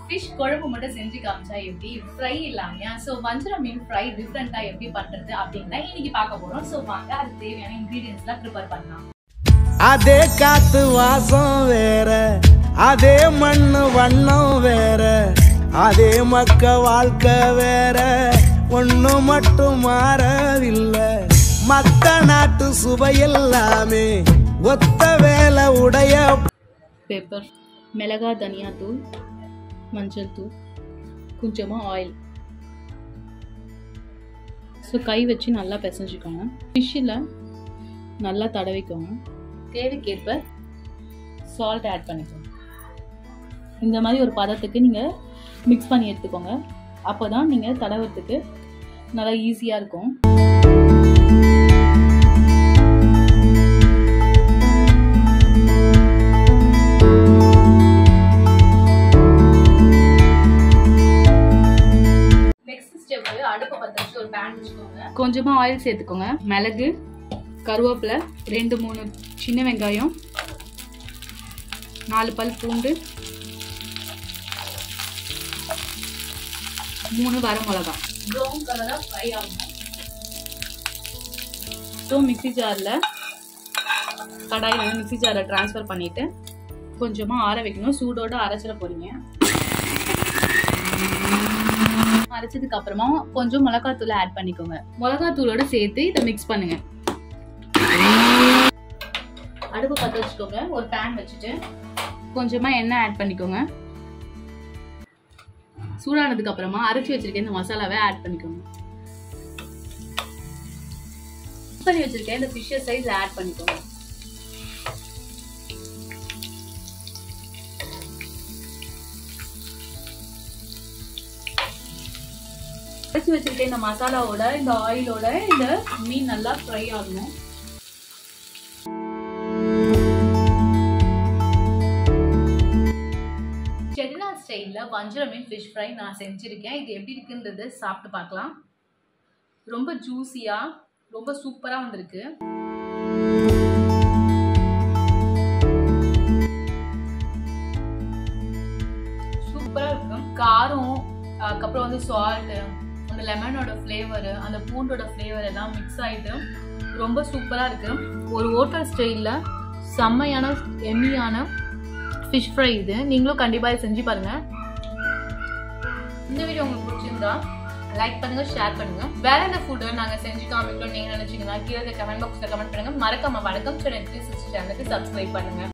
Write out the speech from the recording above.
fish குழம்பு மட்டும் செஞ்சு காமிச்சா எப்படி ஃப்ரை இல்லாமையா ஸோ வஞ்சரம் மீன் ஃப்ரை டிஃப்ரெண்டா எப்படி பண்றது அப்படின்னு இன்னைக்கு பார்க்க போறோம் ஸோ வாங்க அதுக்கு தேவையான இன்கிரீடியன்ஸ்லாம் ப்ரிப்பேர் பண்ணலாம் அதே காத்து வாசம் வேற அதே மண்ணு வண்ணம் வேற அதே மக்க வாழ்க்கை வேற ஒண்ணு மட்டும் மாறவில்லை மத்த நாட்டு சுவையெல்லாமே ஒத்த வேலை உடைய பெப்பர் மிளகா தனியா தூள் மஞ்சள் தூள் கொஞ்சமாக ஆயில் ஸோ கை வச்சு நல்லா பிசைஞ்சுக்கோங்க ஃபிஷ்ஷில் நல்லா தடவிக்கோங்க தேவைக்கேற்ப சால்ட் ஆட் பண்ணிக்கோங்க இந்த மாதிரி ஒரு பதத்துக்கு நீங்கள் மிக்ஸ் பண்ணி எடுத்துக்கோங்க அப்போ தான் நீங்கள் தடவுறதுக்கு நல்லா ஈஸியாக இருக்கும் நெக்ஸ்ட் ஸ்டெப் அடுப்பு பற்ற வச்சு ஒரு பேன் வச்சுக்கோங்க கொஞ்சமாக ஆயில் சேர்த்துக்கோங்க மிளகு கருவேப்பிலை ரெண்டு மூணு சின்ன வெங்காயம் நாலு பல் பூண்டு மூணு வர மிளகா ப்ரௌன் கலராக ஃப்ரை ஆகணும் ஸோ மிக்ஸி ஜாரில் கடாயில் வந்து மிக்ஸி ஜாரில் ட்ரான்ஸ்ஃபர் பண்ணிவிட்டு கொஞ்சமாக ஆற வைக்கணும் சூடோட அரைச்சிட போகிறீங்க அரைச்சதுக்கு அப்புறமா கொஞ்சம் மிளகாத்தூளை ஆட் பண்ணிக்கோங்க மிளகாத்தூளோட சேர்த்து இதை மிக்ஸ் பண்ணுங்க அடுப்பு பற்ற வச்சுக்கோங்க ஒரு பேன் வச்சுட்டு கொஞ்சமா எண்ணெய் ஆட் பண்ணிக்கோங்க சூடானதுக்கு அப்புறமா அரைச்சி வச்சிருக்க இந்த மசாலாவை ஆட் பண்ணிக்கோங்க Mix பண்ணி வச்சிருக்கேன் இந்த ஃபிஷ்ஷை சைஸ் ஆட் பண்ணிக்கோங்க அரைச்சி வச்சிருக்க இந்த மசாலாவோட இந்த ஆயிலோட இந்த மீன் நல்லா ஃப்ரை ஆகணும் செட்டிநாட் ஸ்டைலில் வஞ்சர மீன் ஃபிஷ் ஃப்ரை நான் செஞ்சுருக்கேன் இது எப்படி இருக்குன்றது சாப்பிட்டு பார்க்கலாம் ரொம்ப ஜூஸியாக ரொம்ப சூப்பராக வந்திருக்கு சூப்பராக இருக்கும் காரம் அதுக்கப்புறம் வந்து சால்ட்டு அந்த லெமனோட ஃப்ளேவரு அந்த பூண்டோட ஃப்ளேவர் எல்லாம் மிக்ஸ் ஆகிட்டு ரொம்ப சூப்பராக இருக்கு ஒரு ஹோட்டல் ஸ்டைலில் செம்மையான எம்மியான ஃபிஷ் ஃப்ரை இது நீங்களும் கண்டிப்பாக இதை செஞ்சு பாருங்கள் இந்த வீடியோ உங்களுக்கு பிடிச்சிருந்தா லைக் பண்ணுங்க ஷேர் பண்ணுங்க வேற என்ன ஃபுட்டை நாங்கள் செஞ்சு காமிக்கணும் நீங்கள் நினைச்சீங்கன்னா கீழே கமெண்ட் பாக்ஸில் கமெண்ட் பண்ணுங்க மறக்காம வணக்கம் சேனல் த்ரீ சிக்ஸ்டி சேனலுக்கு சப்ஸ்கிரைப் பண்ணுங்க